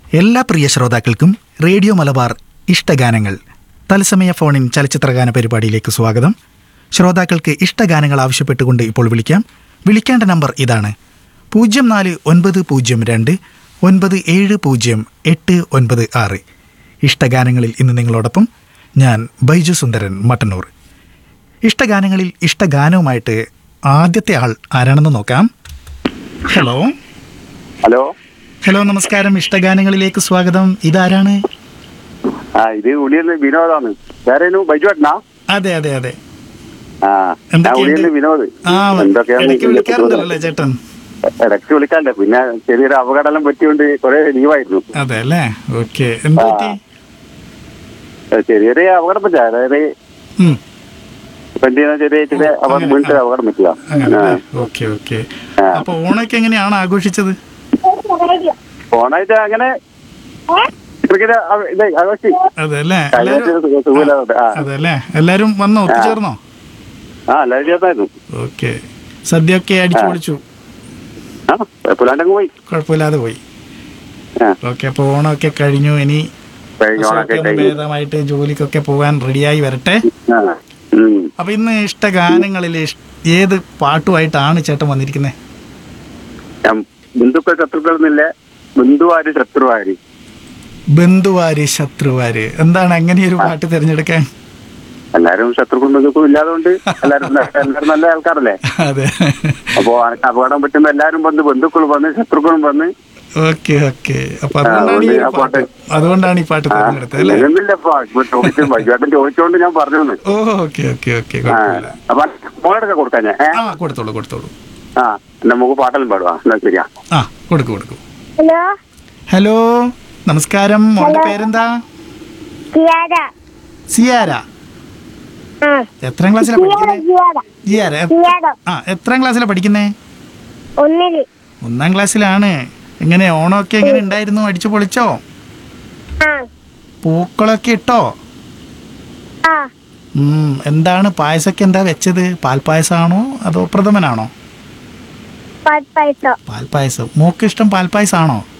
എല്ലാ പ്രിയ ശ്രോതാക്കൾക്കും റേഡിയോ മലബാർ ഇഷ്ടഗാനങ്ങൾ തത്സമയ ഫോണിൻ ചലച്ചിത്രഗാന പരിപാടിയിലേക്ക് സ്വാഗതം ശ്രോതാക്കൾക്ക് ഇഷ്ടഗാനങ്ങൾ ആവശ്യപ്പെട്ടുകൊണ്ട് ഇപ്പോൾ വിളിക്കാം വിളിക്കേണ്ട നമ്പർ ഇതാണ് പൂജ്യം നാല് ഒൻപത് പൂജ്യം രണ്ട് ഒൻപത് ഏഴ് പൂജ്യം എട്ട് ഒൻപത് ആറ് ഇഷ്ടഗാനങ്ങളിൽ ഇന്ന് നിങ്ങളോടൊപ്പം ഞാൻ ബൈജു സുന്ദരൻ മട്ടന്നൂർ ഇഷ്ടഗാനങ്ങളിൽ ഇഷ്ടഗാനവുമായിട്ട് ആദ്യത്തെ ആൾ ആരാണെന്ന് നോക്കാം ഹലോ ഹലോ ഹലോ നമസ്കാരം ഇഷ്ടഗാനങ്ങളിലേക്ക് സ്വാഗതം ഇതാരാണ് ആ ഇത് ഉളിയിൽ വിനോദാണ് വേറെ ബൈജു ഏട്ടനാ അതെ അതെ അതെ ആ ഞാൻ എന്തൊക്കെയുണ്ട്? ഉളിയിൽ വിനോദ് ആ എന്തൊക്കെയാണ് ഇടയ്ക്ക് വിളിക്കാറുണ്ടല്ലേ ചേട്ടൻ ഇടയ്ക്ക് വിളിക്കാല്ലേ പിന്നെ ചെറിയൊരു അപകടം പറ്റിയോണ്ട് കുറെ ലീവായിരുന്നു അതെ അല്ലേ ഓക്കെ എന്ത് പറ്റി ചെറിയൊരു അപകടം പറ്റില്ല അതായത് ഉം, വണ്ടി ചെറിയ ചെറിയ അപകടം അങ്ങനെ, വീണിട്ട് അപകടം പറ്റില്ല അങ്ങനെ ഓക്കെ ഓക്കെ ആ. അപ്പൊ ഓണൊക്കെ എങ്ങനെയാണ് ആഘോഷിച്ചത് ഫോണായിട്ട് അങ്ങനെ ക്രിക്കറ്റ് അവ- ഇത് ആഘോഷി അതെ അല്ലേ എല്ലാരും കാര്യമായിട്ട് സുഖമില്ലാതെ ആ അതെ അല്ലേ എല്ലാരും വന്നോ ഒത്തുചേർന്നോ ആ എല്ലാവരും ചേർന്നായിരുന്നു ഓക്കെ സദ്യയൊക്കെ അടിച്ചു പൊളിച്ചു ആ കുഴപ്പമില്ലാണ്ടങ്ങ് പോയി കുഴപ്പമില്ലാതെ പോയി ആ ഓക്കെ അപ്പൊ ഓണമൊക്കെ കഴിഞ്ഞു ഇനി കഴിഞ്ഞ ഓണൊക്കെ അസുഖമൊക്കെ ഒന്ന് കഴിഞ്ഞു ഭേദമായിട്ട് ജോലിക്കൊക്കെ പോകാൻ റെഡിയായി വരട്ടെ ആ ഉം. അപ്പൊ ഇന്ന് ഇഷ്ടഗാനങ്ങളിൽ ഇഷ്- ഏത് പാട്ടുമായിട്ടാണ് ചേട്ടൻ വന്നിരിക്കുന്നത് ഞാൻ ബന്ധുക്കൾ ശത്രുക്കളൊന്നുമില്ല ബന്ധുവാര് ശത്രുവാര് ബന്ധുവാര് ശത്രുവാര് എന്താണ് അങ്ങനെ ഒരു പാട്ട് തിരഞ്ഞെടുക്കാൻ എല്ലാരും ശത്രുക്കളും ബന്ധുക്കളും ഇല്ലാതുകൊണ്ട് എല്ലാരും ന- എല്ലാരും നല്ല ആൾക്കാരല്ലേ അതെ അപ്പോ അനക്ക് അപകടം പറ്റുമ്പോ എല്ലാരും വന്ന് ബന്ധുക്കളും വന്ന് ശത്രുക്കളും വന്ന് ഓക്കെ ഓക്കെ അപ്പൊ അതുകൊണ്ടാണ് ഈ അതുകൊണ്ട് ഒരു ആ പാട്ട് പാട്ട് അതുകൊണ്ടാണ് ഈ പാട്ട് തിരഞ്ഞെടുത്തത് അല്ലേ ഇതൊന്നുമില്ലപ്പോ ഇപ്പൊ ചോദിച്ചു വൈകുന്നേരം ചോദിച്ചോണ്ട് ഞാൻ പറഞ്ഞു ഓ ഓക്കെ ഓക്കെ ഓക്കെ ആ കുഴപ്പമില്ല അപ്പൊ മോളെടുക്ക കൊടുക്കാൻ ഞാൻ ഏ? ആ കൊടുത്തോളൂ കൊടുത്തോളൂ ആ എന്നാ നമുക്ക് പാട്ടെല്ലാം പാടുവാ എന്നാ ശരിയാ ആ കൊടുക്കൂ കൊടുക്കൂ ഹലോ ഹലോ നമസ്കാരം മോളുടെ പേരെന്താ സിയാര സിയാര ആ എത്രാം ക്ലാസ്സിലാണ് പഠിക്കുന്നത് സിയാര സിയാര എ- സിയാര ആ എത്രാം ക്ലാസ്സിലാണ് പഠിക്കുന്നേ ഒന്നില് ഒന്നാം ക്ലാസ്സിലാണ് എങ്ങനെ ഓണമൊക്കെ എങ്ങനെ ഉണ്ടായിരുന്നു അടിച്ചു പൊളിച്ചോ ആ പൂക്കളൊക്കെ ഇട്ടോ ആ ഉം, എന്താണ് പായസമൊക്കെ എന്താ വെച്ചത് പാൽപ്പായസമാണോ അതോ പ്രഥമനാണോ പത്ത് പൈസ പാൽപ്പായസം മോക്ക് ഇഷ്ടം പാൽപ്പായസമാണോ